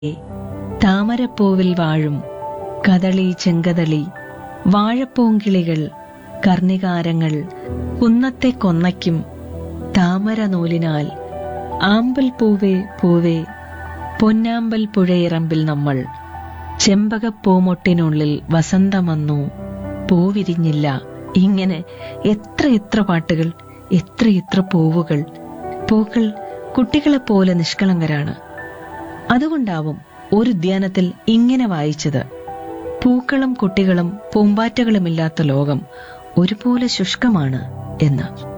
താമരപ്പൂവിൽ വാഴും കദളി ചെങ്കദളി വാഴപ്പൂങ്കിളികൾ കർണികാരങ്ങൾ കുന്നത്തെ കൊന്നയ്ക്കും താമര നൂലിനാൽ ആമ്പൽ പൂവേ പൂവേ പൊന്നാമ്പൽ പുഴയിറമ്പിൽ നമ്മൾ ചെമ്പകപ്പൂമൊട്ടിനുള്ളിൽ വസന്തം വന്നു പൂവിരിഞ്ഞില്ല ഇങ്ങനെ എത്ര എത്ര പാട്ടുകൾ എത്ര എത്ര പൂവുകൾ പൂക്കൾ കുട്ടികളെപ്പോലെ നിഷ്കളങ്കരാണ് അതുകൊണ്ടാവും ഒരു ഉദ്യാനത്തിൽ ഇങ്ങനെ വായിച്ചത് പൂക്കളും കുട്ടികളും പൂമ്പാറ്റകളുമില്ലാത്ത ലോകം ഒരുപോലെ ശുഷ്കമാണ് എന്ന്